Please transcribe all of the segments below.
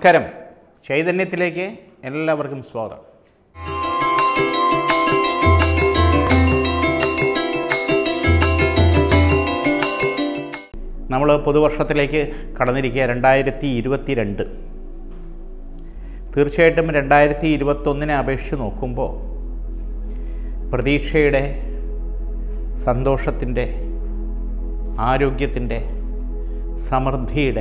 നമസ്കാരം ചൈതന്യത്തിലേക്ക് എല്ലാവർക്കും സ്വാഗതം നമ്മൾ പുതുവർഷത്തിലേക്ക് കടന്നിരിക്കുക രണ്ടായിരത്തി ഇരുപത്തി രണ്ട് തീർച്ചയായിട്ടും രണ്ടായിരത്തി ഇരുപത്തൊന്നിനെ അപേക്ഷിച്ച് നോക്കുമ്പോൾ പ്രതീക്ഷയുടെ സന്തോഷത്തിൻ്റെ ആരോഗ്യത്തിൻ്റെ സമൃദ്ധിയുടെ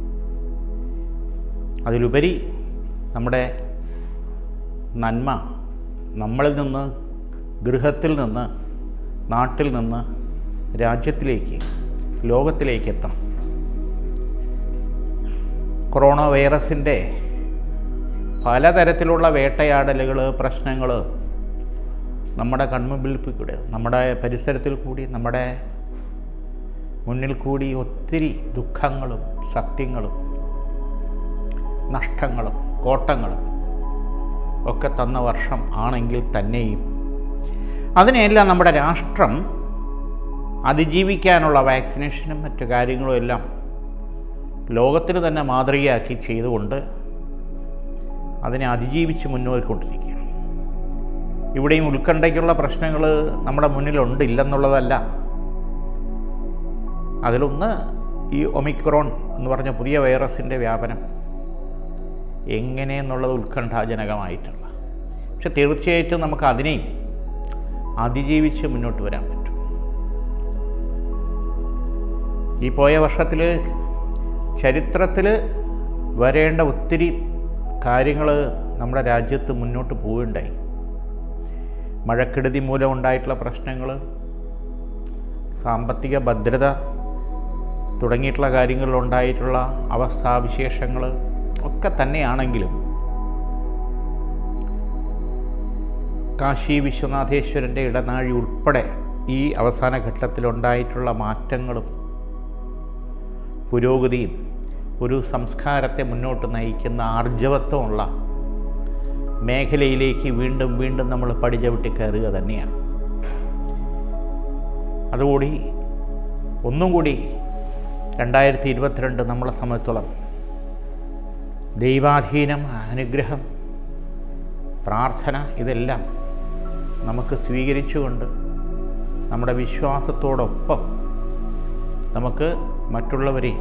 അതിലുപരി നമ്മുടെ നന്മ നമ്മളിൽ നിന്ന് ഗൃഹത്തിൽ നിന്ന് നാട്ടിൽ നിന്ന് രാജ്യത്തിലേക്ക് ലോകത്തിലേക്ക് എത്തണം കൊറോണ വൈറസിൻ്റെ പലതരത്തിലുള്ള വേട്ടയാടലുകൾ പ്രശ്നങ്ങൾ നമ്മുടെ കൺമുമ്പിൽ കൂടെ നമ്മുടെ പരിസരത്തിൽ കൂടി നമ്മുടെ മുന്നിൽ കൂടി ഒത്തിരി ദുഃഖങ്ങളും സത്യങ്ങളും നഷ്ടങ്ങളും കോട്ടങ്ങളും ഒക്കെ തന്ന വർഷം ആണെങ്കിൽ തന്നെയും അതിനെല്ലാം നമ്മുടെ രാഷ്ട്രം അതിജീവിക്കാനുള്ള വാക്സിനേഷനും മറ്റു കാര്യങ്ങളും എല്ലാം ലോകത്തിന് തന്നെ മാതൃകയാക്കി ചെയ്തുകൊണ്ട് അതിനെ അതിജീവിച്ച് മുന്നോട്ടിക്കൊണ്ടിരിക്കുകയാണ് ഇവിടെയും ഉത്കണ്ഠയ്ക്കുള്ള പ്രശ്നങ്ങൾ നമ്മുടെ മുന്നിലുണ്ട് ഇല്ലെന്നുള്ളതല്ല അതിലൊന്ന് ഈ ഒമിക്രോൺ എന്ന് പറഞ്ഞ പുതിയ വൈറസിൻ്റെ വ്യാപനം എങ്ങനെയെന്നുള്ളത് ഉത്കണ്ഠാജനകമായിട്ടുള്ള പക്ഷെ തീർച്ചയായിട്ടും നമുക്ക് അതിനെയും അതിജീവിച്ച് മുന്നോട്ട് വരാൻ പറ്റും ഈ പോയ വർഷത്തിൽ ചരിത്രത്തിൽ വരേണ്ട ഒത്തിരി കാര്യങ്ങൾ നമ്മുടെ രാജ്യത്ത് മുന്നോട്ട് പോവുകയുണ്ടായി മഴക്കെടുതി മൂലം ഉണ്ടായിട്ടുള്ള പ്രശ്നങ്ങൾ സാമ്പത്തിക ഭദ്രത തുടങ്ങിയിട്ടുള്ള കാര്യങ്ങളിലുണ്ടായിട്ടുള്ള അവസ്ഥാവിശേഷങ്ങൾ ഒക്കെ തന്നെയാണെങ്കിലും കാശി വിശ്വനാഥേശ്വരൻ്റെ ഇടനാഴി ഉൾപ്പെടെ ഈ അവസാന ഘട്ടത്തിലുണ്ടായിട്ടുള്ള മാറ്റങ്ങളും പുരോഗതിയും ഒരു സംസ്കാരത്തെ മുന്നോട്ട് നയിക്കുന്ന ആർജവത്വമുള്ള മേഖലയിലേക്ക് വീണ്ടും വീണ്ടും നമ്മൾ പടിചവിട്ടി കയറുക തന്നെയാണ് അതുകൂടി ഒന്നും കൂടി രണ്ടായിരത്തി ഇരുപത്തിരണ്ട് നമ്മളെ സംബന്ധിച്ചോളം ദൈവാധീനം അനുഗ്രഹം പ്രാർത്ഥന ഇതെല്ലാം നമുക്ക് സ്വീകരിച്ചുകൊണ്ട് നമ്മുടെ വിശ്വാസത്തോടൊപ്പം നമുക്ക് മറ്റുള്ളവരെയും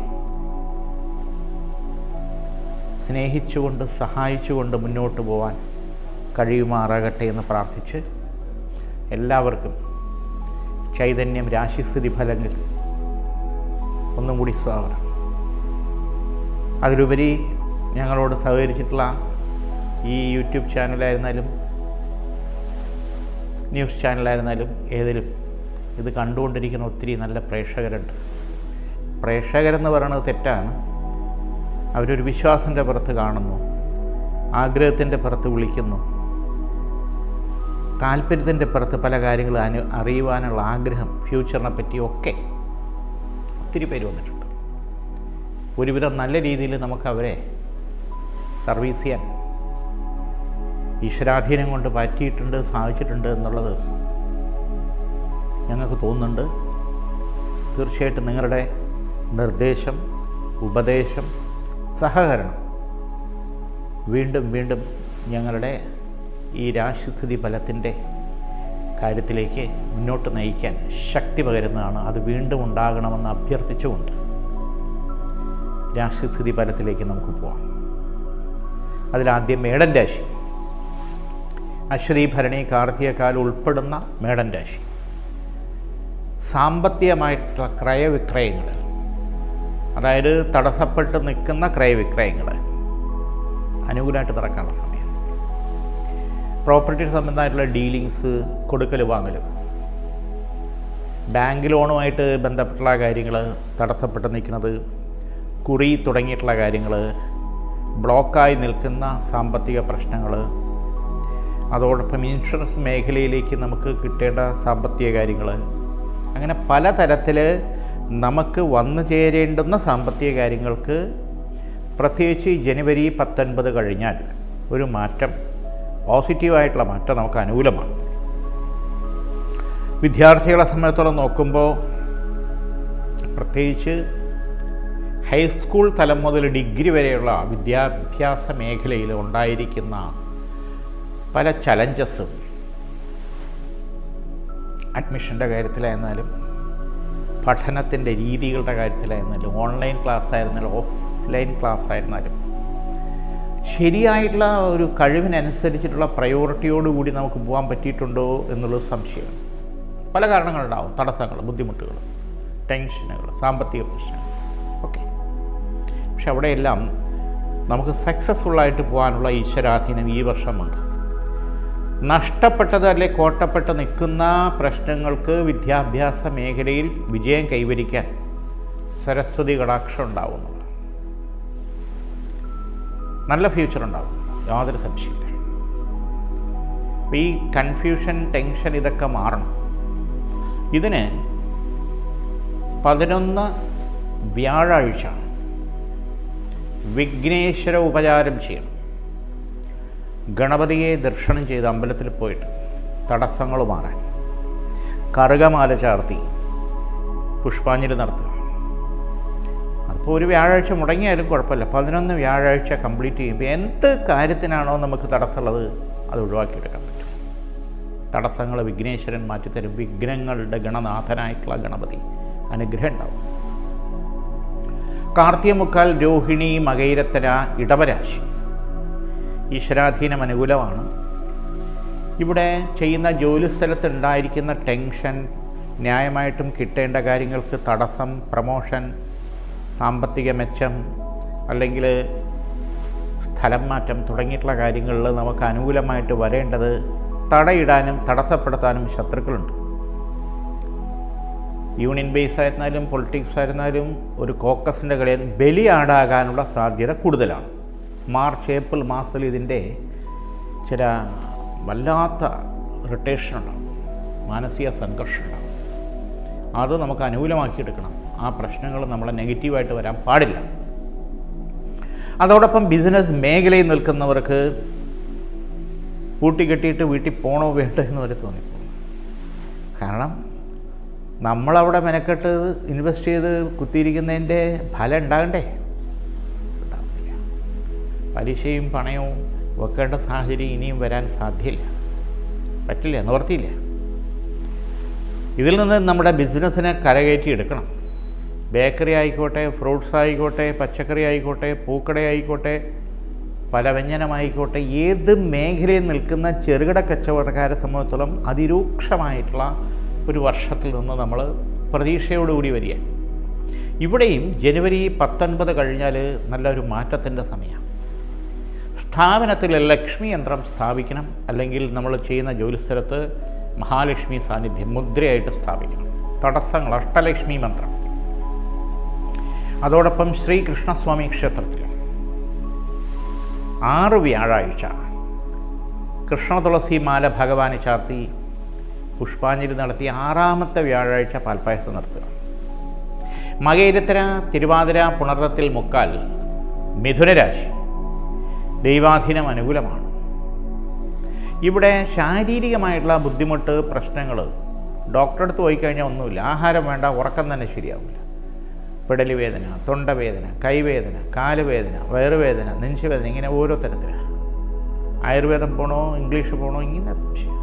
സ്നേഹിച്ചുകൊണ്ട് സഹായിച്ചുകൊണ്ട് മുന്നോട്ട് പോകാൻ കഴിയുമാറാകട്ടെ എന്ന് പ്രാർത്ഥിച്ച് എല്ലാവർക്കും ചൈതന്യം രാശിസ്ഥിതി ഫലങ്ങൾ ഒന്നും കൂടി സ്വാഗതം അതിലുപരി ഞങ്ങളോട് സഹകരിച്ചിട്ടുള്ള ഈ യൂട്യൂബ് ചാനലായിരുന്നാലും ന്യൂസ് ചാനലായിരുന്നാലും ഏതിലും ഇത് കണ്ടുകൊണ്ടിരിക്കുന്ന ഒത്തിരി നല്ല പ്രേക്ഷകരുണ്ട് പ്രേക്ഷകരെന്ന് പറയുന്നത് തെറ്റാണ് അവരൊരു വിശ്വാസത്തിൻ്റെ പുറത്ത് കാണുന്നു ആഗ്രഹത്തിൻ്റെ പുറത്ത് വിളിക്കുന്നു താല്പര്യത്തിൻ്റെ പുറത്ത് പല കാര്യങ്ങൾ അനു അറിയുവാനുള്ള ആഗ്രഹം ഫ്യൂച്ചറിനെ പറ്റിയൊക്കെ ഒത്തിരി പേര് വന്നിട്ടുണ്ട് ഒരുവിധം നല്ല രീതിയിൽ നമുക്ക് അവരെ സർവീസ് ചെയ്യാൻ ഈശ്വരാധീനം കൊണ്ട് പറ്റിയിട്ടുണ്ട് സാധിച്ചിട്ടുണ്ട് എന്നുള്ളത് ഞങ്ങൾക്ക് തോന്നുന്നുണ്ട് തീർച്ചയായിട്ടും നിങ്ങളുടെ നിർദ്ദേശം ഉപദേശം സഹകരണം വീണ്ടും വീണ്ടും ഞങ്ങളുടെ ഈ രാശിസ്ഥിതി ഫലത്തിൻ്റെ കാര്യത്തിലേക്ക് മുന്നോട്ട് നയിക്കാൻ ശക്തി പകരുന്നതാണ് അത് വീണ്ടും ഉണ്ടാകണമെന്ന് അഭ്യർത്ഥിച്ചുകൊണ്ട് രാശിസ്ഥിതി ഫലത്തിലേക്ക് നമുക്ക് പോവാം അതിലാദ്യം മേടൻ രാശി അശ്വതി ഭരണി കാർത്തികക്കാൽ ഉൾപ്പെടുന്ന മേടൻ രാശി സാമ്പത്തികമായിട്ടുള്ള ക്രയവിക്രയങ്ങൾ അതായത് തടസ്സപ്പെട്ട് നിൽക്കുന്ന ക്രയവിക്രയങ്ങൾ അനുകൂലമായിട്ട് നടക്കാനുള്ള സമയം പ്രോപ്പർട്ടി സംബന്ധമായിട്ടുള്ള ഡീലിങ്സ് കൊടുക്കൽ വാങ്ങൽ ബാങ്ക് ലോണുമായിട്ട് ബന്ധപ്പെട്ടുള്ള കാര്യങ്ങൾ തടസ്സപ്പെട്ട് നിൽക്കുന്നത് കുറി തുടങ്ങിയിട്ടുള്ള കാര്യങ്ങൾ ബ്ലോക്കായി നിൽക്കുന്ന സാമ്പത്തിക പ്രശ്നങ്ങൾ അതോടൊപ്പം ഇൻഷുറൻസ് മേഖലയിലേക്ക് നമുക്ക് കിട്ടേണ്ട സാമ്പത്തിക കാര്യങ്ങൾ അങ്ങനെ പലതരത്തിൽ നമുക്ക് വന്നു ചേരേണ്ടുന്ന സാമ്പത്തിക കാര്യങ്ങൾക്ക് പ്രത്യേകിച്ച് ഈ ജനുവരി പത്തൊൻപത് കഴിഞ്ഞാൽ ഒരു മാറ്റം പോസിറ്റീവായിട്ടുള്ള മാറ്റം നമുക്ക് അനുകൂലമാണ് വിദ്യാർത്ഥികളെ സംബന്ധിച്ചോളം നോക്കുമ്പോൾ പ്രത്യേകിച്ച് ഹൈസ്കൂൾ തലം മുതൽ ഡിഗ്രി വരെയുള്ള വിദ്യാഭ്യാസ മേഖലയിൽ ഉണ്ടായിരിക്കുന്ന പല ചലഞ്ചസും അഡ്മിഷൻ്റെ കാര്യത്തിലായിരുന്നാലും പഠനത്തിൻ്റെ രീതികളുടെ കാര്യത്തിലായിരുന്നാലും ഓൺലൈൻ ക്ലാസ് ആയിരുന്നാലും ഓഫ്ലൈൻ ക്ലാസ് ആയിരുന്നാലും ശരിയായിട്ടുള്ള ഒരു കഴിവിനനുസരിച്ചിട്ടുള്ള പ്രയോറിറ്റിയോടുകൂടി നമുക്ക് പോകാൻ പറ്റിയിട്ടുണ്ടോ എന്നുള്ളത് സംശയമാണ് പല കാരണങ്ങളുണ്ടാവും തടസ്സങ്ങൾ ബുദ്ധിമുട്ടുകൾ ടെൻഷനുകൾ സാമ്പത്തിക പ്രശ്നങ്ങൾ ഓക്കെ പക്ഷെ അവിടെയെല്ലാം നമുക്ക് സക്സസ്ഫുള്ളായിട്ട് പോകാനുള്ള ഈശ്വരാധീനം ഈ വർഷമുണ്ട് നഷ്ടപ്പെട്ടത് അല്ലെ കോട്ടപ്പെട്ട് നിൽക്കുന്ന പ്രശ്നങ്ങൾക്ക് വിദ്യാഭ്യാസ മേഖലയിൽ വിജയം കൈവരിക്കാൻ സരസ്വതി കടാക്ഷം ഉണ്ടാവുന്നു നല്ല ഫ്യൂച്ചർ ഉണ്ടാവും യാതൊരു സംശയമില്ല അപ്പോൾ ഈ കൺഫ്യൂഷൻ ടെൻഷൻ ഇതൊക്കെ മാറണം ഇതിന് പതിനൊന്ന് വ്യാഴാഴ്ച വിഘ്നേശ്വര ഉപചാരം ചെയ്യണം ഗണപതിയെ ദർശനം ചെയ്ത് അമ്പലത്തിൽ പോയിട്ട് തടസ്സങ്ങൾ മാറാൻ കറുകമാല ചാർത്തി പുഷ്പാഞ്ജലി നടത്തുക അതിപ്പോൾ ഒരു വ്യാഴാഴ്ച മുടങ്ങിയാലും കുഴപ്പമില്ല പതിനൊന്ന് വ്യാഴാഴ്ച കംപ്ലീറ്റ് ചെയ്യുമ്പോൾ എന്ത് കാര്യത്തിനാണോ നമുക്ക് തടസ്സമുള്ളത് അത് ഒഴിവാക്കിയെടുക്കാൻ പറ്റും തടസ്സങ്ങൾ വിഘ്നേശ്വരൻ മാറ്റിത്തരും വിഘ്നങ്ങളുടെ ഗണനാഥനായിട്ടുള്ള ഗണപതി അനുഗ്രഹം ഉണ്ടാവും കാർത്തികമുക്കാൽ രോഹിണി മകൈരത്തര ഇടവരാശി ഈശ്വരാധീനം അനുകൂലമാണ് ഇവിടെ ചെയ്യുന്ന ജോലിസ്ഥലത്ത് ഉണ്ടായിരിക്കുന്ന ടെൻഷൻ ന്യായമായിട്ടും കിട്ടേണ്ട കാര്യങ്ങൾക്ക് തടസ്സം പ്രമോഷൻ സാമ്പത്തിക മെച്ചം അല്ലെങ്കിൽ സ്ഥലം മാറ്റം തുടങ്ങിയിട്ടുള്ള കാര്യങ്ങളിൽ നമുക്ക് അനുകൂലമായിട്ട് വരേണ്ടത് തടയിടാനും തടസ്സപ്പെടുത്താനും ശത്രുക്കളുണ്ട് യൂണിയൻ ബേസ് ആയിരുന്നാലും പൊളിറ്റിക്സ് ആയിരുന്നാലും ഒരു കോക്കസിൻ്റെ കളിയിൽ ബലിയാടാകാനുള്ള സാധ്യത കൂടുതലാണ് മാർച്ച് ഏപ്രിൽ മാസത്തിൽ ഇതിൻ്റെ ചില വല്ലാത്ത ഇറിറ്റേഷൻ ഉണ്ടാകും മാനസിക സംഘർഷം ഉണ്ടാകും അത് നമുക്ക് അനുകൂലമാക്കിയെടുക്കണം ആ പ്രശ്നങ്ങൾ നമ്മളെ നെഗറ്റീവായിട്ട് വരാൻ പാടില്ല അതോടൊപ്പം ബിസിനസ് മേഖലയിൽ നിൽക്കുന്നവർക്ക് പൂട്ടിക്കെട്ടിയിട്ട് വീട്ടിൽ പോകണോ വേണ്ടോ എന്ന് വരെ തോന്നിപ്പോകും കാരണം നമ്മളവിടെ മെനക്കെട്ട് ഇൻവെസ്റ്റ് ചെയ്ത് കുത്തിയിരിക്കുന്നതിൻ്റെ ഫലം ഉണ്ടാകണ്ടേ ഉണ്ടാകുന്നില്ല പലിശയും പണയവും വെക്കേണ്ട സാഹചര്യം ഇനിയും വരാൻ സാധ്യമില്ല പറ്റില്ല നിവർത്തിയില്ല ഇതിൽ നിന്ന് നമ്മുടെ ബിസിനസ്സിനെ കരകയറ്റി എടുക്കണം ബേക്കറി ആയിക്കോട്ടെ ഫ്രൂട്ട്സ് ആയിക്കോട്ടെ പച്ചക്കറി ആയിക്കോട്ടെ പൂക്കട ആയിക്കോട്ടെ പലവ്യഞ്ജനമായിക്കോട്ടെ ഏത് മേഖലയിൽ നിൽക്കുന്ന ചെറുകിട കച്ചവടക്കാരെ സംബന്ധിച്ചിടത്തോളം അതിരൂക്ഷമായിട്ടുള്ള ഒരു വർഷത്തിൽ നിന്ന് നമ്മൾ പ്രതീക്ഷയോടുകൂടി വരിക ഇവിടെയും ജനുവരി പത്തൊൻപത് കഴിഞ്ഞാൽ നല്ലൊരു മാറ്റത്തിൻ്റെ സമയമാണ് സ്ഥാപനത്തിൽ ലക്ഷ്മി യന്ത്രം സ്ഥാപിക്കണം അല്ലെങ്കിൽ നമ്മൾ ചെയ്യുന്ന ജോലിസ്ഥലത്ത് മഹാലക്ഷ്മി സാന്നിധ്യം മുദ്രയായിട്ട് സ്ഥാപിക്കണം തടസ്സങ്ങൾ അഷ്ടലക്ഷ്മി മന്ത്രം അതോടൊപ്പം ശ്രീകൃഷ്ണസ്വാമി ക്ഷേത്രത്തിൽ ആറ് വ്യാഴാഴ്ച കൃഷ്ണ തുളസി മാല ഭഗവാന് ചാർത്തി പുഷ്പാഞ്ജലി നടത്തി ആറാമത്തെ വ്യാഴാഴ്ച പാൽപ്പായസം നടത്തുക മകയിരത്തര തിരുവാതിര പുണർത്തത്തിൽ മുക്കാൽ മിഥുനരാശി ദൈവാധീനം അനുകൂലമാണ് ഇവിടെ ശാരീരികമായിട്ടുള്ള ബുദ്ധിമുട്ട് പ്രശ്നങ്ങൾ ഡോക്ടറെ അടുത്ത് പോയി കഴിഞ്ഞാൽ ഒന്നുമില്ല ആഹാരം വേണ്ട ഉറക്കം തന്നെ ശരിയാവില്ല പിടലി വേദന തൊണ്ടവേദന കൈവേദന കാലുവേദന വയറുവേദന നെഞ്ചുവേദന ഇങ്ങനെ ഓരോ തരത്തിലാണ് ആയുർവേദം പോണോ ഇംഗ്ലീഷ് പോണോ ഇങ്ങനെ സംശയം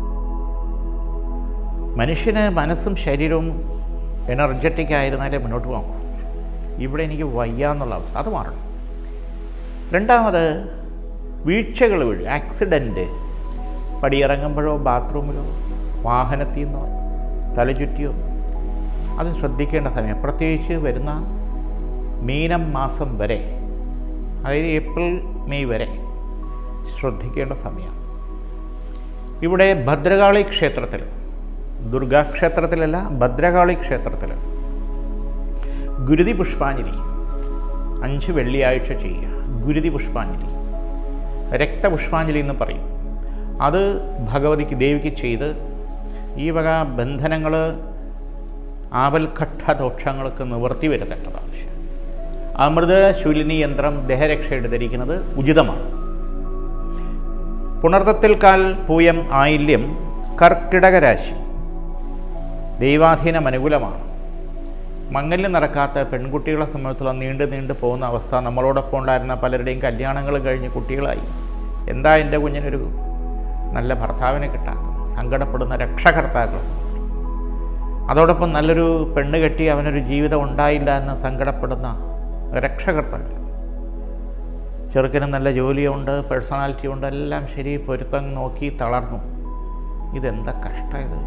മനുഷ്യന് മനസ്സും ശരീരവും എനർജറ്റിക് ആയിരുന്നാലേ മുന്നോട്ട് പോകാൻ ഇവിടെ എനിക്ക് വയ്യ എന്നുള്ള അവസ്ഥ അത് മാറണം രണ്ടാമത് വീഴ്ചകൾ വീഴും ആക്സിഡൻറ്റ് പടിയിറങ്ങുമ്പോഴോ ബാത്റൂമിലോ വാഹനത്തിൽ നിന്നോ തലചുറ്റിയോ അത് ശ്രദ്ധിക്കേണ്ട സമയം പ്രത്യേകിച്ച് വരുന്ന മീനം മാസം വരെ അതായത് ഏപ്രിൽ മെയ് വരെ ശ്രദ്ധിക്കേണ്ട സമയമാണ് ഇവിടെ ഭദ്രകാളി ക്ഷേത്രത്തിൽ ദുർഗാക്ഷേത്രത്തിലല്ല ഭദ്രകാളി ക്ഷേത്രത്തിൽ ഗുരുതി പുഷ്പാഞ്ജലി അഞ്ച് വെള്ളിയാഴ്ച ചെയ്യുക ഗുരുതി പുഷ്പാഞ്ജലി രക്തപുഷ്പാഞ്ജലി എന്ന് പറയും അത് ഭഗവതിക്ക് ദേവിക്ക് ചെയ്ത് ഈ വക ബന്ധനങ്ങൾ ആവൽഘട്ട ദോഷങ്ങൾക്ക് നിവർത്തി വരുത്തേണ്ടത് ആവശ്യം അമൃത ശൂലിനി യന്ത്രം ദേഹരക്ഷയുടെ ധരിക്കുന്നത് ഉചിതമാണ് പുണർത്തത്തിൽ കാൽ പൂയം ആയില്യം കർക്കിടക രാശി ദൈവാധീനം അനുകൂലമാണ് മങ്ങലിൽ നടക്കാത്ത പെൺകുട്ടികളെ സംബന്ധിച്ചുള്ള നീണ്ടു നീണ്ടു പോകുന്ന അവസ്ഥ നമ്മളോടൊപ്പം ഉണ്ടായിരുന്ന പലരുടെയും കല്യാണങ്ങൾ കഴിഞ്ഞ് കുട്ടികളായി എന്താ എൻ്റെ കുഞ്ഞിനൊരു നല്ല ഭർത്താവിനെ കിട്ടാത്തത് സങ്കടപ്പെടുന്ന രക്ഷകർത്താക്കൾ അതോടൊപ്പം നല്ലൊരു പെണ്ണ് കെട്ടി അവനൊരു ജീവിതം ഉണ്ടായില്ല എന്ന് സങ്കടപ്പെടുന്ന രക്ഷകർത്താക്കൾ ചെറുക്കന് നല്ല ജോലിയുണ്ട് പേഴ്സണാലിറ്റി ഉണ്ട് എല്ലാം ശരി പൊരുത്തം നോക്കി തളർന്നു ഇതെന്താ കഷ്ടം ഇത്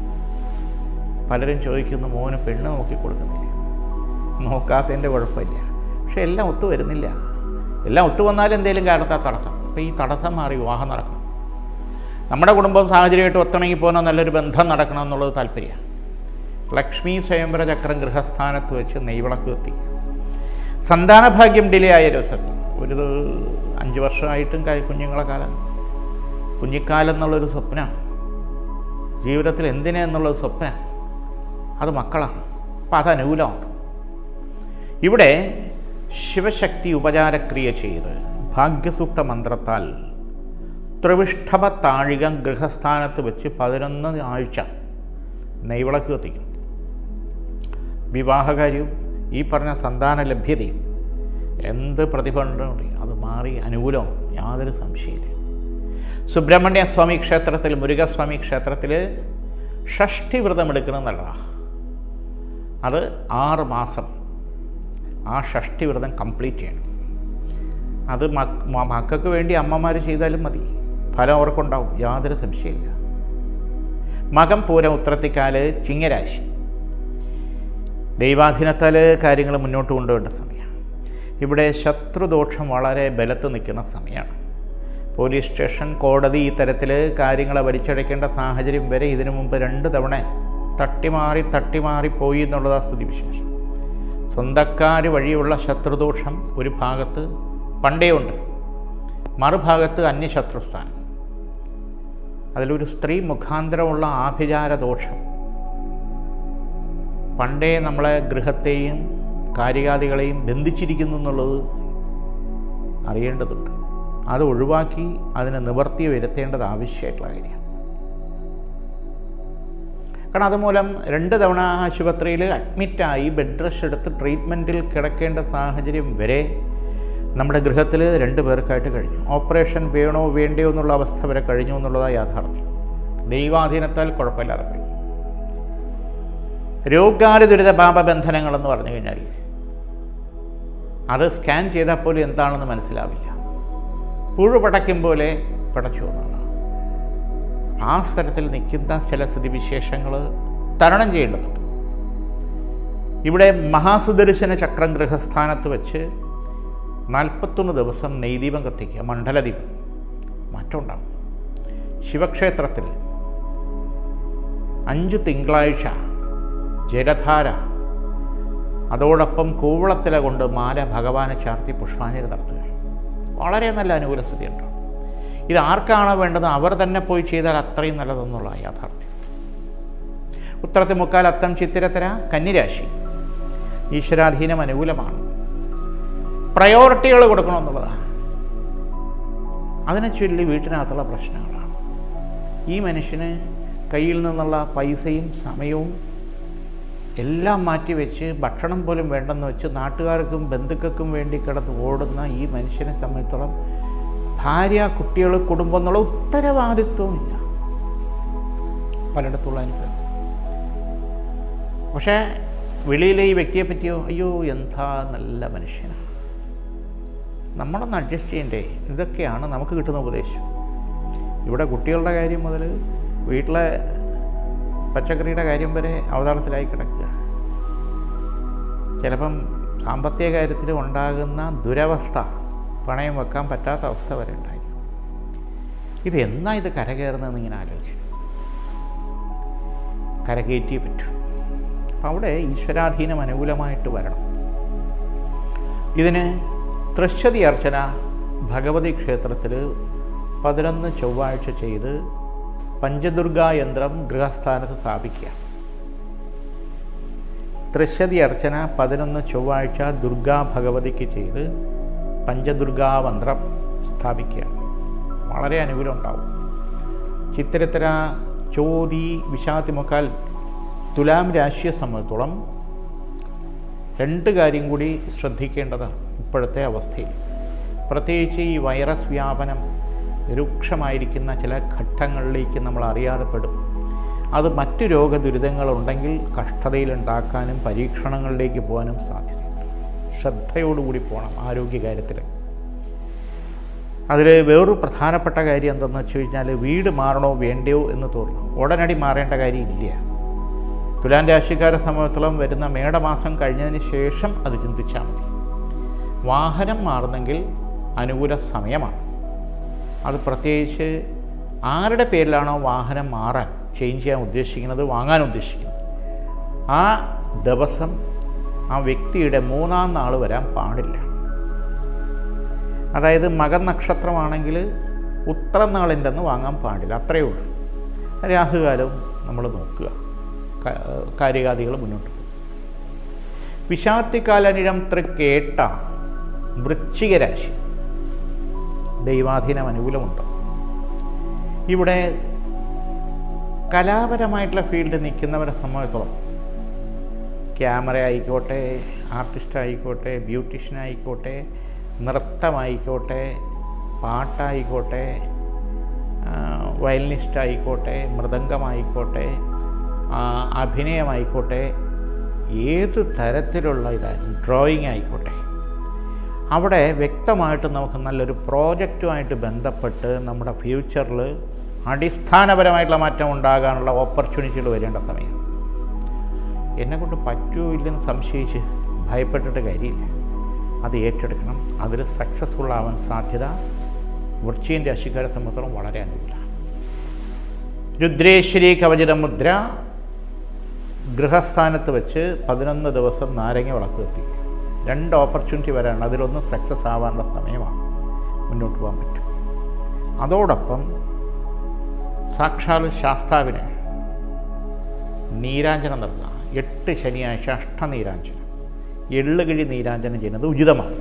പലരും ചോദിക്കുന്നു മോന് പെണ്ണ് നോക്കി കൊടുക്കുന്നില്ല നോക്കാത്തതിൻ്റെ കുഴപ്പമില്ല പക്ഷെ എല്ലാം ഒത്തു വരുന്നില്ല എല്ലാം ഒത്തു വന്നാലും എന്തെങ്കിലും കാരണത്താൽ തടസ്സം അപ്പോൾ ഈ തടസ്സം മാറി വിവാഹം നടക്കണം നമ്മുടെ കുടുംബം സാഹചര്യമായിട്ട് ഒത്തിണങ്ങി പോകുന്ന നല്ലൊരു ബന്ധം നടക്കണം എന്നുള്ളത് താല്പര്യമാണ് ലക്ഷ്മി സ്വയംവര ചക്രം ഗൃഹസ്ഥാനത്ത് വെച്ച് നെയ്വിളക്ക് കത്തി സന്താനഭാഗ്യം ഡിലേ ആയ രസത്തിൽ ഒരു അഞ്ച് വർഷമായിട്ടും കഴി കുഞ്ഞുങ്ങളെ കാലം കുഞ്ഞിക്കാലം എന്നുള്ളൊരു സ്വപ്നമാണ് ജീവിതത്തിൽ എന്തിനാ എന്നുള്ളത് സ്വപ്നം അത് മക്കളാണ് അപ്പം അത് അനുകൂലമാണ് ഇവിടെ ശിവശക്തി ഉപചാരക്രിയ ചെയ്ത് ഭാഗ്യസൂക്ത മന്ത്രത്താൽ ത്രിവിഷ്ഠഭ താഴികം ഗൃഹസ്ഥാനത്ത് വെച്ച് പതിനൊന്ന് ആഴ്ച നെയ്വിളക്ക് കത്തിക്കും വിവാഹകാര്യവും ഈ പറഞ്ഞ സന്താന ലഭ്യതയും എന്ത് പ്രതിബന്ധമുണ്ട് അത് മാറി അനുകൂലവും യാതൊരു സംശയമില്ല സുബ്രഹ്മണ്യ സ്വാമി ക്ഷേത്രത്തിൽ മുരുകസ്വാമി ക്ഷേത്രത്തിൽ ഷഷ്ഠി വ്രതം എടുക്കുന്നത് നല്ലതാണ് അത് ആറ് മാസം ആ ഷഷ്ഠി വ്രതം കംപ്ലീറ്റ് ചെയ്യണം അത് മക് മക്കൾക്ക് വേണ്ടി അമ്മമാർ ചെയ്താലും മതി ഫലം അവർക്കുണ്ടാവും യാതൊരു സംശയമില്ല മകം പൂരം ഉത്രത്തിക്കാല് ചിങ്ങരാശി ദൈവാധീനത്താൽ കാര്യങ്ങൾ മുന്നോട്ട് കൊണ്ടുപോകേണ്ട സമയമാണ് ഇവിടെ ശത്രുദോഷം വളരെ ബലത്ത് നിൽക്കുന്ന സമയമാണ് പോലീസ് സ്റ്റേഷൻ കോടതി ഈ തരത്തിൽ കാര്യങ്ങളെ വലിച്ചടയ്ക്കേണ്ട സാഹചര്യം വരെ ഇതിനു മുമ്പ് രണ്ട് തവണ തട്ടിമാറി തട്ടിമാറി പോയി എന്നുള്ളതാണ് സ്ഥിതിവിശേഷം സ്വന്തക്കാർ വഴിയുള്ള ശത്രുദോഷം ഒരു ഭാഗത്ത് പണ്ടേ ഉണ്ട് മറുഭാഗത്ത് അന്യശത്രുസ്ഥാനം അതിലൊരു സ്ത്രീ മുഖാന്തരമുള്ള ആഭിചാര ദോഷം പണ്ടേ നമ്മളെ ഗൃഹത്തെയും കാര്യാദികളെയും ബന്ധിച്ചിരിക്കുന്നു എന്നുള്ളത് അറിയേണ്ടതുണ്ട് അത് ഒഴിവാക്കി അതിനെ നിവർത്തി വരുത്തേണ്ടത് ആവശ്യമായിട്ടുള്ള കാര്യമാണ് കാരണം അതുമൂലം രണ്ട് തവണ ആശുപത്രിയിൽ അഡ്മിറ്റായി ബെഡ് റെസ്റ്റ് എടുത്ത് ട്രീറ്റ്മെൻറ്റിൽ കിടക്കേണ്ട സാഹചര്യം വരെ നമ്മുടെ ഗൃഹത്തിൽ രണ്ട് പേർക്കായിട്ട് കഴിഞ്ഞു ഓപ്പറേഷൻ വേണോ വേണ്ടയോ എന്നുള്ള അവസ്ഥ വരെ കഴിഞ്ഞു എന്നുള്ളതാണ് യാഥാർത്ഥ്യം ദൈവാധീനത്താൽ കുഴപ്പമില്ലാതെ പോയി രോഗാതി ദുരിത പാപബന്ധനങ്ങളെന്ന് പറഞ്ഞു കഴിഞ്ഞാൽ അത് സ്കാൻ ചെയ്താൽ പോലും എന്താണെന്ന് മനസ്സിലാവില്ല പുഴു പടയ്ക്കും പോലെ പടച്ചു എന്നാണ് ആ സ്ഥലത്തിൽ നിൽക്കുന്ന ചില സ്ഥിതിവിശേഷങ്ങൾ തരണം ചെയ്യേണ്ടതുണ്ട് ഇവിടെ മഹാസുദർശന ചക്രം ഗൃഹസ്ഥാനത്ത് വെച്ച് നാൽപ്പത്തൊന്ന് ദിവസം നെയ്ദീപം കത്തിക്കുക മണ്ഡലദീപം മാറ്റമുണ്ടാകും ശിവക്ഷേത്രത്തിൽ അഞ്ച് തിങ്കളാഴ്ച ജലധാര അതോടൊപ്പം കൂവളത്തില കൊണ്ട് മാല ഭഗവാനെ ചാർത്തി പുഷ്പാഞ്ജലി നടത്തുക വളരെ നല്ല അനുകൂല സ്ഥിതി ഉണ്ടാവും ഇത് ആർക്കാണോ വേണ്ടത് അവർ തന്നെ പോയി ചെയ്താൽ അത്രയും നല്ലതെന്നുള്ള യാഥാർത്ഥ്യം ഉത്തരത്തിൽ മുക്കാൽ അത്തം ചിത്തിരത്തര കന്നിരാശി ഈശ്വരാധീനം അനുകൂലമാണ് പ്രയോറിറ്റികൾ കൊടുക്കണമെന്നുള്ളതാണ് അതിനെ ചൊല്ലി വീട്ടിനകത്തുള്ള പ്രശ്നങ്ങളാണ് ഈ മനുഷ്യന് കയ്യിൽ നിന്നുള്ള പൈസയും സമയവും എല്ലാം മാറ്റിവെച്ച് ഭക്ഷണം പോലും വേണ്ടെന്ന് വെച്ച് നാട്ടുകാർക്കും ബന്ധുക്കൾക്കും വേണ്ടി കിടന്ന് ഓടുന്ന ഈ മനുഷ്യനെ സംബന്ധിച്ചോളം ഭാര്യ കുട്ടികൾ കുടുംബം എന്നുള്ള ഉത്തരവാദിത്വമില്ല പലയിടത്തുള്ള അനുഭവം പക്ഷേ വെളിയിലെ ഈ വ്യക്തിയെ പറ്റിയോ അയ്യോ എന്താ നല്ല മനുഷ്യനാണ് നമ്മളൊന്ന് അഡ്ജസ്റ്റ് ചെയ്യണ്ടേ ഇതൊക്കെയാണ് നമുക്ക് കിട്ടുന്ന ഉപദേശം ഇവിടെ കുട്ടികളുടെ കാര്യം മുതൽ വീട്ടിലെ പച്ചക്കറിയുടെ കാര്യം വരെ അവതാളത്തിലായി കിടക്കുക ചിലപ്പം സാമ്പത്തിക കാര്യത്തിൽ ഉണ്ടാകുന്ന ദുരവസ്ഥ പണയം വെക്കാൻ പറ്റാത്ത അവസ്ഥ വരെ ഉണ്ടായിരിക്കും ഇത് എന്നാ ഇത് കരകയറുന്നതെന്ന് ഇങ്ങനെ ആലോചിച്ചു കരകയറ്റിയേ പറ്റൂ അപ്പം അവിടെ ഈശ്വരാധീനം അനുകൂലമായിട്ട് വരണം ഇതിന് തൃശ്ശതി അർച്ചന ഭഗവതി ക്ഷേത്രത്തിൽ പതിനൊന്ന് ചൊവ്വാഴ്ച ചെയ്ത് പഞ്ചദുർഗാ യന്ത്രം ഗൃഹസ്ഥാനത്ത് സ്ഥാപിക്കുക തൃശ്ശതി അർച്ചന പതിനൊന്ന് ചൊവ്വാഴ്ച ദുർഗാ ഭഗവതിക്ക് ചെയ്ത് പഞ്ചദുർഗാ മന്ത്രം സ്ഥാപിക്കുക വളരെ അനുകൂലം ഉണ്ടാവും ചിത്തിരത്തര ചോതി വിഷാത്തി മുക്കാൽ തുലാം രാശിയെ സംബന്ധിച്ചോളം രണ്ട് കാര്യം കൂടി ശ്രദ്ധിക്കേണ്ടതാണ് ഇപ്പോഴത്തെ അവസ്ഥയിൽ പ്രത്യേകിച്ച് ഈ വൈറസ് വ്യാപനം രൂക്ഷമായിരിക്കുന്ന ചില ഘട്ടങ്ങളിലേക്ക് നമ്മൾ അറിയാതെ പെടും അത് മറ്റു രോഗദുരിതങ്ങളുണ്ടെങ്കിൽ കഷ്ടതയിലുണ്ടാക്കാനും പരീക്ഷണങ്ങളിലേക്ക് പോകാനും സാധ്യതയുണ്ട് ശ്രദ്ധയോടുകൂടി പോകണം ആരോഗ്യകാര്യത്തിൽ അതിൽ വേറൊരു പ്രധാനപ്പെട്ട കാര്യം എന്തെന്ന് വെച്ച് കഴിഞ്ഞാൽ വീട് മാറണോ വേണ്ടയോ എന്ന് തോന്നുന്നു ഉടനടി മാറേണ്ട കാര്യമില്ല തുലാൻ രാശിക്കാരെ സംബന്ധിച്ചിടത്തോളം വരുന്ന മേടമാസം കഴിഞ്ഞതിന് ശേഷം അത് ചിന്തിച്ചാൽ മതി വാഹനം മാറുന്നെങ്കിൽ അനുകൂല സമയമാണ് അത് പ്രത്യേകിച്ച് ആരുടെ പേരിലാണോ വാഹനം മാറാൻ ചേഞ്ച് ചെയ്യാൻ ഉദ്ദേശിക്കുന്നത് വാങ്ങാൻ ഉദ്ദേശിക്കുന്നത് ആ ദിവസം ആ വ്യക്തിയുടെ മൂന്നാം നാൾ വരാൻ പാടില്ല അതായത് മകൻ നക്ഷത്രമാണെങ്കിൽ ഉത്തരം നാളിൻ്റെ അന്ന് വാങ്ങാൻ പാടില്ല അത്രയേ ഉള്ളൂ രാഹുകാലവും നമ്മൾ നോക്കുക ക- കാര്യകാദികൾ മുന്നോട്ട് പോകും വിഷാത്തിക്കാലനിഴം തൃക്കേട്ട വൃശ്ചിക രാശി ദൈവാധീനം അനുകൂലമുണ്ട് ഇവിടെ കലാപരമായിട്ടുള്ള ഫീൽഡിൽ നിൽക്കുന്നവരെ സംബന്ധിച്ചിടത്തോളം ക്യാമറ ആയിക്കോട്ടെ ആർട്ടിസ്റ്റ് ആയിക്കോട്ടെ ബ്യൂട്ടീഷ്യൻ ആയിക്കോട്ടെ നൃത്തമായിക്കോട്ടെ പാട്ടായിക്കോട്ടെ വയലിനിസ്റ്റ് ആയിക്കോട്ടെ മൃദംഗമായിക്കോട്ടെ ആ, അഭിനയമായിക്കോട്ടെ ഏത് തരത്തിലുള്ള ഇതായിരുന്നു ഡ്രോയിങ് ആയിക്കോട്ടെ അവിടെ വ്യക്തമായിട്ട് നമുക്ക് നല്ലൊരു പ്രോജക്റ്റുമായിട്ട് ബന്ധപ്പെട്ട് നമ്മുടെ ഫ്യൂച്ചറിൽ അടിസ്ഥാനപരമായിട്ടുള്ള മാറ്റം ഉണ്ടാകാനുള്ള ഓപ്പർച്യൂണിറ്റികൾ വരേണ്ട സമയം എന്നെ കൊണ്ട് പറ്റുമോ ഇല്ലെന്ന് സംശയിച്ച് ഭയപ്പെട്ടിട്ട് കാര്യമില്ല അത് ഏറ്റെടുക്കണം അതിൽ സക്സസ്ഫുൾ ആവാൻ സാധ്യത വൃശ്ചികൻ രാശിക്കാരെ സംബന്ധിച്ചിടത്തോളം വളരെ അനുകൂലമാണ് രുദ്രേശ്വരി കവചിത മുദ്ര ഗൃഹസ്ഥാനത്ത് വെച്ച് പതിനൊന്ന് ദിവസം നാരങ്ങ വിളക്ക് കത്തിക്കുക രണ്ട് ഓപ്പർച്യൂണിറ്റി വരാണ് അതിലൊന്ന് സക്സസ് ആവാനുള്ള സമയമാണ് മുന്നോട്ട് പോകാൻ പറ്റും അതോടൊപ്പം സാക്ഷാൽ ശാസ്താവിന് നീരാഞ്ജനം നടത്തുക എട്ട് ശനിയാഴ്ച അഷ്ടനീരാഞ്ജനം എള്ളുകിഴി നീരാഞ്ജനം ചെയ്യുന്നത് ഉചിതമാണ്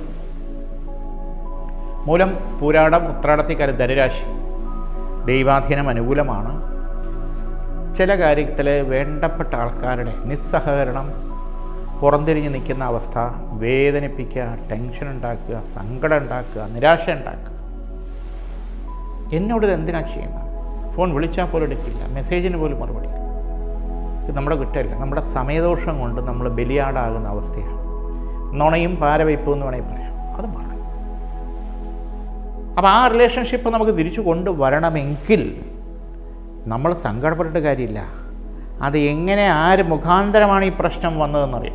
മൂലം പൂരാടം ഉത്രാടത്തിക്കാര് ധനുരാശി ദൈവാധീനം അനുകൂലമാണ് ചില കാര്യത്തിൽ വേണ്ടപ്പെട്ട ആൾക്കാരുടെ നിസ്സഹകരണം പുറംതിരിഞ്ഞ് നിൽക്കുന്ന അവസ്ഥ വേദനിപ്പിക്കുക ടെൻഷൻ ഉണ്ടാക്കുക സങ്കടം ഉണ്ടാക്കുക നിരാശ ഉണ്ടാക്കുക എന്നോട് ഇത് എന്തിനാ ചെയ്യുന്നത് ഫോൺ വിളിച്ചാൽ പോലും എടുക്കില്ല മെസ്സേജിന് പോലും മറുപടി ഇല്ല. ഇത് നമ്മുടെ കുറ്റമല്ല നമ്മുടെ സമയദോഷം കൊണ്ട് നമ്മൾ ബലിയാടാകുന്ന അവസ്ഥയാണ് നുണയും പാരവയ്പും എന്ന് വേണമെങ്കിൽ പറയാം അത് മാറണം അപ്പോൾ ആ റിലേഷൻഷിപ്പ് നമുക്ക് തിരിച്ചു കൊണ്ടുവരണമെങ്കിൽ നമ്മൾ സങ്കടപ്പെട്ടിട്ട് കാര്യമില്ല അത് എങ്ങനെ ആര് മുഖാന്തരമാണ് ഈ പ്രശ്നം വന്നതെന്നറിയാം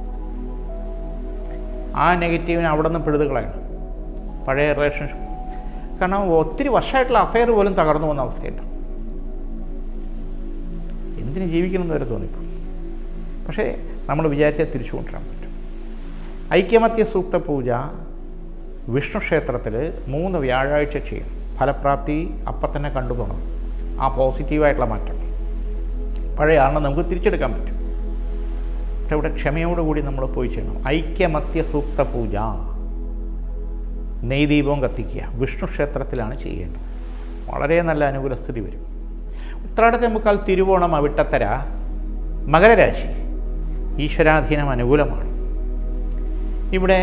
ആ നെഗറ്റീവിനെ അവിടെ നിന്ന് പിഴുതുകളാണ് പഴയ റിലേഷൻഷിപ്പ് കാരണം ഒത്തിരി വർഷമായിട്ടുള്ള അഫെയർ പോലും തകർന്നു പോകുന്ന അവസ്ഥയുണ്ട് എന്തിന് ജീവിക്കണമെന്ന് വരെ തോന്നിപ്പോൾ പക്ഷേ നമ്മൾ വിചാരിച്ചാൽ തിരിച്ചു കൊണ്ടുവരാൻ പറ്റും ഐക്യമത്യ സൂക്ത പൂജ വിഷ്ണു ക്ഷേത്രത്തിൽ മൂന്ന് വ്യാഴാഴ്ച ചെയ്യും ഫലപ്രാപ്തി അപ്പം തന്നെ കണ്ടു തുടങ്ങും ആ പോസിറ്റീവായിട്ടുള്ള മാറ്റം പഴയ ആളിനെ നമുക്ക് തിരിച്ചെടുക്കാൻ പറ്റും പക്ഷെ ഇവിടെ ക്ഷമയോടുകൂടി നമ്മൾ പോയി ചെയ്യണം ഐക്യമത്യ സൂക്ത പൂജ നെയ്ദീപം കത്തിക്കുക വിഷ്ണു ക്ഷേത്രത്തിലാണ് ചെയ്യേണ്ടത് വളരെ നല്ല അനുകൂല സ്ഥിതി വരും ഉത്രാടത്തെ മുക്കാൽ തിരുവോണം അവിട്ടത്തര മകരരാശി ഈശ്വരാധീനം അനുകൂലമാണ് ഇവിടെ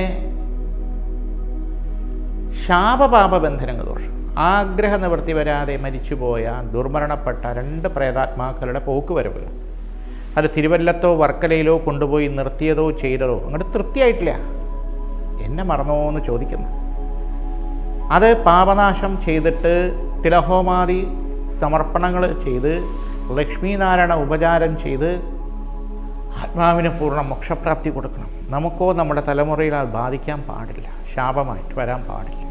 ശാപപാപ ബന്ധനങ്ങൾ ദോഷം ആഗ്രഹ നിവൃത്തി വരാതെ മരിച്ചുപോയ ദുർമരണപ്പെട്ട രണ്ട് പ്രേതാത്മാക്കളുടെ പോക്കുവരവ് അത് തിരുവല്ലത്തോ വർക്കലയിലോ കൊണ്ടുപോയി നിർത്തിയതോ ചെയ്തതോ അങ്ങോട്ട് തൃപ്തിയായിട്ടില്ല എന്നെ മറന്നോ എന്ന് ചോദിക്കുന്നു അത് പാപനാശം ചെയ്തിട്ട് തിലഹോമാദി സമർപ്പണങ്ങൾ ചെയ്ത് ലക്ഷ്മീനാരായണ ഉപചാരം ചെയ്ത് ആത്മാവിന് പൂർണ്ണ മോക്ഷപ്രാപ്തി കൊടുക്കണം നമുക്കോ നമ്മുടെ തലമുറയിൽ അത് ബാധിക്കാൻ പാടില്ല ശാപമായിട്ട് വരാൻ പാടില്ല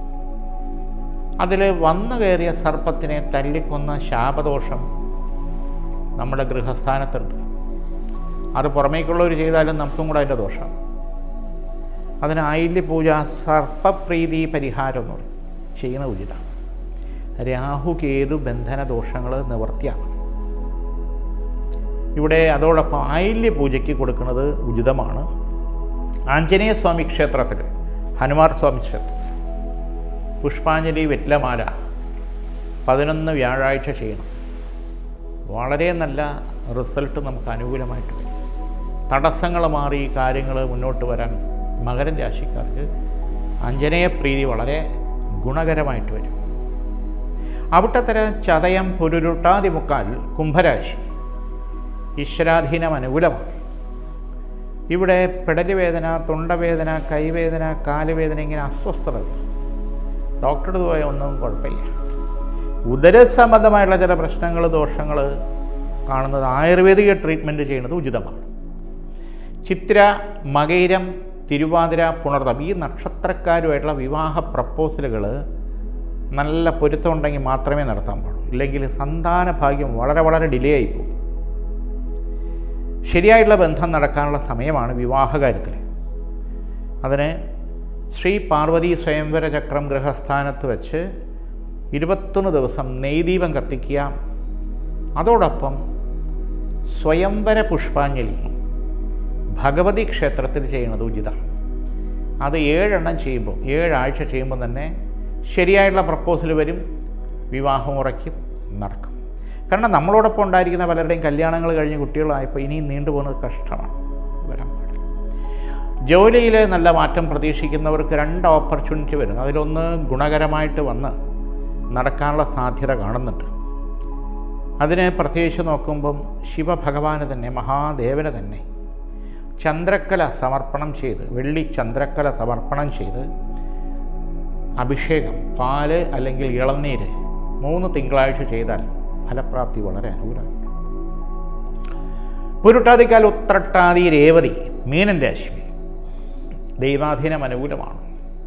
അതിൽ വന്നു കയറിയ സർപ്പത്തിനെ തല്ലിക്കൊന്ന ശാപദോഷം നമ്മുടെ ഗൃഹസ്ഥാനത്തുണ്ട് അത് പുറമേക്കുള്ളവർ ചെയ്താലും നമുക്കും കൂടെ അതിൻ്റെ ദോഷം അതിന് ആയില്യ പൂജ സർപ്പപ്രീതി പരിഹാരം എന്ന് പറയും ചെയ്യുന്ന ഉചിതമാണ് രാഹു കേതു ബന്ധന ദോഷങ്ങൾ നിവർത്തിയാക്കണം ഇവിടെ അതോടൊപ്പം ആയില്യ പൂജയ്ക്ക് കൊടുക്കുന്നത് ഉചിതമാണ് ആഞ്ജനേയ സ്വാമി ക്ഷേത്രത്തിൽ ഹനുമാർ സ്വാമി ക്ഷേത്രത്തിൽ പുഷ്പാഞ്ജലി വെറ്റിലമാല പതിനൊന്ന് വ്യാഴാഴ്ച ചെയ്യണം വളരെ നല്ല റിസൾട്ട് നമുക്ക് അനുകൂലമായിട്ട് വരും തടസ്സങ്ങൾ മാറി കാര്യങ്ങൾ മുന്നോട്ട് വരാൻ മകരൻ രാശിക്കാർക്ക് അഞ്ജനേയ പ്രീതി വളരെ ഗുണകരമായിട്ട് വരും അവിട്ടത്തര ചതയം പുരുരുട്ടാതി മുക്കാൽ കുംഭരാശി ഈശ്വരാധീനം അനുകൂലമാണ് ഇവിടെ പെടല് വേദന തൊണ്ടവേദന കൈവേദന കാലുവേദന ഇങ്ങനെ അസ്വസ്ഥതകൾ ഡോക്ടറുടെ പോയ ഒന്നും കുഴപ്പമില്ല ഉദരസംബന്ധമായിട്ടുള്ള ചില പ്രശ്നങ്ങൾ ദോഷങ്ങൾ കാണുന്നത് ആയുർവേദിക ട്രീറ്റ്മെൻറ്റ് ചെയ്യുന്നത് ഉചിതമാണ് ചിത്ര മകൈരം തിരുവാതിര പുണർതം ഈ നക്ഷത്രക്കാരുമായിട്ടുള്ള വിവാഹ പ്രപ്പോസലുകൾ നല്ല പൊരുത്തം ഉണ്ടെങ്കിൽ മാത്രമേ നടത്താൻ പാടുള്ളൂ ഇല്ലെങ്കിൽ സന്താന ഭാഗ്യം വളരെ വളരെ ഡിലേ ആയിപ്പോകും ശരിയായിട്ടുള്ള ബന്ധം നടക്കാനുള്ള സമയമാണ് വിവാഹകാര്യത്തിൽ അതിന് ശ്രീ പാർവതി സ്വയംവര ചക്രം ഗൃഹസ്ഥാനത്ത് വെച്ച് ഇരുപത്തൊന്ന് ദിവസം നെയ്ദീപം കത്തിക്കുക അതോടൊപ്പം സ്വയംവര പുഷ്പാഞ്ജലി ഭഗവതി ക്ഷേത്രത്തിൽ ചെയ്യുന്നത് ഉചിതം അത് ഏഴെണ്ണം ചെയ്യുമ്പോൾ ഏഴാഴ്ച ചെയ്യുമ്പോൾ തന്നെ ശരിയായിട്ടുള്ള പ്രപ്പോസൽ വരും വിവാഹം ഉറയ്ക്കും നടക്കും കാരണം നമ്മളോടൊപ്പം ഉണ്ടായിരിക്കുന്ന പലരുടെയും കല്യാണങ്ങൾ കഴിഞ്ഞ് കുട്ടികളായപ്പോൾ ഇനിയും നീണ്ടുപോകുന്നത് കഷ്ടമാണ് വരാൻ പാടില്ല ജോലിയിൽ നല്ല മാറ്റം പ്രതീക്ഷിക്കുന്നവർക്ക് രണ്ട് ഓപ്പർച്യൂണിറ്റി വരും അതിലൊന്ന് ഗുണകരമായിട്ട് വന്ന് നടക്കാനുള്ള സാധ്യത കാണുന്നുണ്ട് അതിന് പ്രത്യേകിച്ച് നോക്കുമ്പം ശിവഭഗവാന് തന്നെ മഹാദേവന് തന്നെ ചന്ദ്രക്കല സമർപ്പണം ചെയ്ത് വെള്ളി ചന്ദ്രക്കല സമർപ്പണം ചെയ്ത് അഭിഷേകം പാല് അല്ലെങ്കിൽ ഇളനീര് മൂന്ന് തിങ്കളാഴ്ച ചെയ്താൽ ഫലപ്രാപ്തി വളരെ അനുകൂലമാണ് പുരുട്ടാതിക്കാൽ ഉത്രട്ടാതി രേവതി മീനൻ രാശി ദൈവാധീനം അനുകൂലമാണ്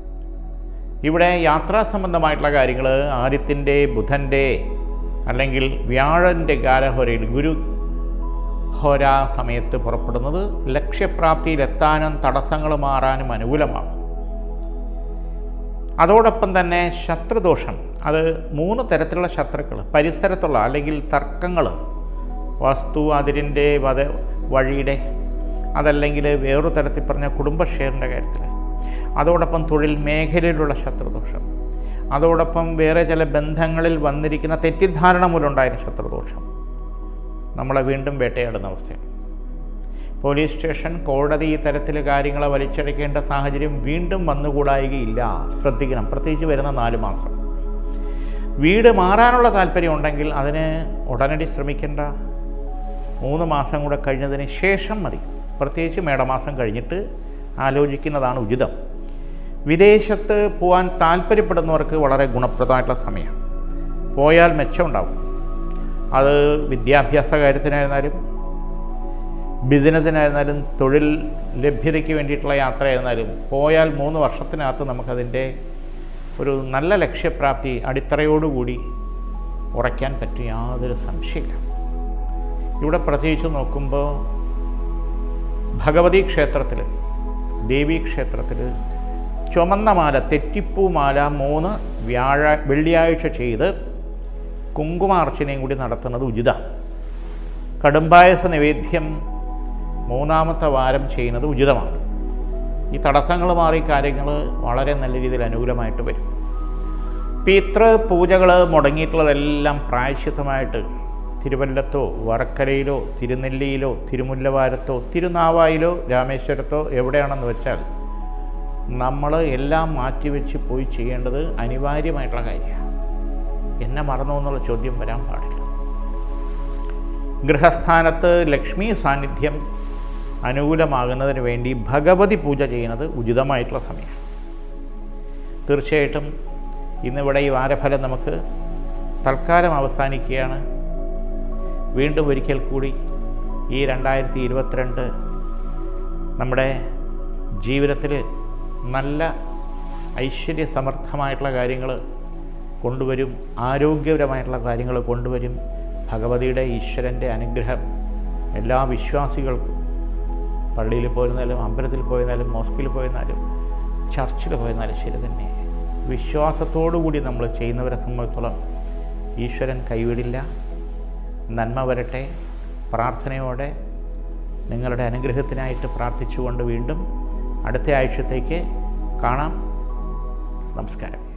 ഇവിടെ യാത്രാ സംബന്ധമായിട്ടുള്ള കാര്യങ്ങൾ ആദിത്യൻ്റെ ബുധൻ്റെ അല്ലെങ്കിൽ വ്യാഴൻ്റെ കാലഹോരയിൽ ഗുരു ഹോര സമയത്ത് പുറപ്പെടുന്നത് ലക്ഷ്യപ്രാപ്തിയിലെത്താനും തടസ്സങ്ങൾ മാറാനും അനുകൂലമാകും അതോടൊപ്പം തന്നെ ശത്രുദോഷം അത് മൂന്ന് തരത്തിലുള്ള ശത്രുക്കൾ പരിസരത്തുള്ള അല്ലെങ്കിൽ തർക്കങ്ങൾ വസ്തു അതിരിൻ്റെ വധ വഴിയുടെ അതല്ലെങ്കിൽ വേറൊരു തരത്തിൽ പറഞ്ഞ കുടുംബ ഷെയറിൻ്റെ കാര്യത്തിൽ അതോടൊപ്പം തൊഴിൽ മേഖലയിലുള്ള ശത്രുദോഷം അതോടൊപ്പം വേറെ ചില ബന്ധങ്ങളിൽ വന്നിരിക്കുന്ന തെറ്റിദ്ധാരണ മൂലമുണ്ടായിരുന്ന ശത്രുദോഷം നമ്മളെ വീണ്ടും വേട്ടയാടുന്ന അവസ്ഥയാണ് പോലീസ് സ്റ്റേഷൻ കോടതി ഈ തരത്തിൽ കാര്യങ്ങളെ വലിച്ചടയ്ക്കേണ്ട സാഹചര്യം വീണ്ടും വന്നുകൂടായികയില്ല ശ്രദ്ധിക്കണം പ്രത്യേകിച്ച് വരുന്ന നാല് മാസം വീട് മാറാനുള്ള താല്പര്യം ഉണ്ടെങ്കിൽ അതിന് ഉടനടി ശ്രമിക്കേണ്ട മൂന്ന് മാസം കൂടെ കഴിഞ്ഞതിന് ശേഷം മതി പ്രത്യേകിച്ച് മേടമാസം കഴിഞ്ഞിട്ട് ആലോചിക്കുന്നതാണ് ഉചിതം വിദേശത്ത് പോകാൻ താല്പര്യപ്പെടുന്നവർക്ക് വളരെ ഗുണപ്രദമായിട്ടുള്ള സമയമാണ് പോയാൽ മെച്ചമുണ്ടാവും അത് വിദ്യാഭ്യാസ കാര്യത്തിനായിരുന്നാലും ബിസിനസ്സിനായിരുന്നാലും തൊഴിൽ ലഭ്യതയ്ക്ക് വേണ്ടിയിട്ടുള്ള യാത്രയായിരുന്നാലും പോയാൽ മൂന്ന് വർഷത്തിനകത്ത് നമുക്കതിൻ്റെ ഒരു നല്ല ലക്ഷ്യപ്രാപ്തി അടിത്തറയോടുകൂടി ഉറയ്ക്കാൻ പറ്റും യാതൊരു സംശയമില്ല ഇവിടെ പ്രത്യേകിച്ച് നോക്കുമ്പോൾ ഭഗവതി ക്ഷേത്രത്തിൽ ദേവീ ക്ഷേത്രത്തിൽ ചുമന്ന മാല തെറ്റിപ്പൂ മാല മൂന്ന് വ്യാഴ വെള്ളിയാഴ്ച ചെയ്ത് കുങ്കുമാർച്ചനയും കൂടി നടത്തുന്നത് ഉചിതമാണ് കടുംബായസ നിവേദ്യം മൂന്നാമത്തെ വാരം ചെയ്യുന്നത് ഉചിതമാണ് ഈ തടസ്സങ്ങൾ മാറി കാര്യങ്ങൾ വളരെ നല്ല രീതിയിൽ അനുകൂലമായിട്ട് വരും പിതൃ പൂജകൾ മുടങ്ങിയിട്ടുള്ളതെല്ലാം പ്രായശ്ചിത്തമായിട്ട് തിരുവല്ലത്തോ വർക്കലയിലോ തിരുനെല്ലിയിലോ തിരുമുല്ലവാരത്തോ തിരുനാവായിലോ രാമേശ്വരത്തോ എവിടെയാണെന്ന് വെച്ചാൽ നമ്മൾ എല്ലാം മാറ്റിവെച്ച് പോയി ചെയ്യേണ്ടത് അനിവാര്യമായിട്ടുള്ള കാര്യമാണ് എന്നെ മറന്നു എന്നുള്ള ചോദ്യം വരാൻ പാടില്ല ഗൃഹസ്ഥാനത്ത് ലക്ഷ്മി സാന്നിധ്യം അനുകൂലമാകുന്നതിന് വേണ്ടി ഭഗവതി പൂജ ചെയ്യുന്നത് ഉചിതമായിട്ടുള്ള സമയമാണ് തീർച്ചയായിട്ടും ഇന്നിവിടെ ഈ വാരഫലം നമുക്ക് തൽക്കാലം അവസാനിക്കുകയാണ് വീണ്ടും ഒരിക്കൽ കൂടി ഈ രണ്ടായിരത്തി ഇരുപത്തിരണ്ട് നമ്മുടെ ജീവിതത്തിൽ നല്ല ഐശ്വര്യസമർത്ഥമായിട്ടുള്ള കാര്യങ്ങൾ കൊണ്ടുവരും ആരോഗ്യപരമായിട്ടുള്ള കാര്യങ്ങൾ കൊണ്ടുവരും ഭഗവതിയുടെ ഈശ്വരൻ്റെ അനുഗ്രഹം എല്ലാ വിശ്വാസികൾക്കും പള്ളിയിൽ പോയിരുന്നാലും അമ്പലത്തിൽ പോയിരുന്നാലും മോസ്കിൽ പോയിരുന്നാലും ചർച്ചിൽ പോയിരുന്നാലും ശരി തന്നെ വിശ്വാസത്തോടു കൂടി നമ്മൾ ചെയ്യുന്നവരെ സംബന്ധിച്ചോളം ഈശ്വരൻ കൈവിടില്ല നന്മ വരട്ടെ പ്രാർത്ഥനയോടെ നിങ്ങളുടെ അനുഗ്രഹത്തിനായിട്ട് പ്രാർത്ഥിച്ചുകൊണ്ട് വീണ്ടും അടുത്ത ആഴ്ചത്തേക്ക് കാണാം നമസ്കാരം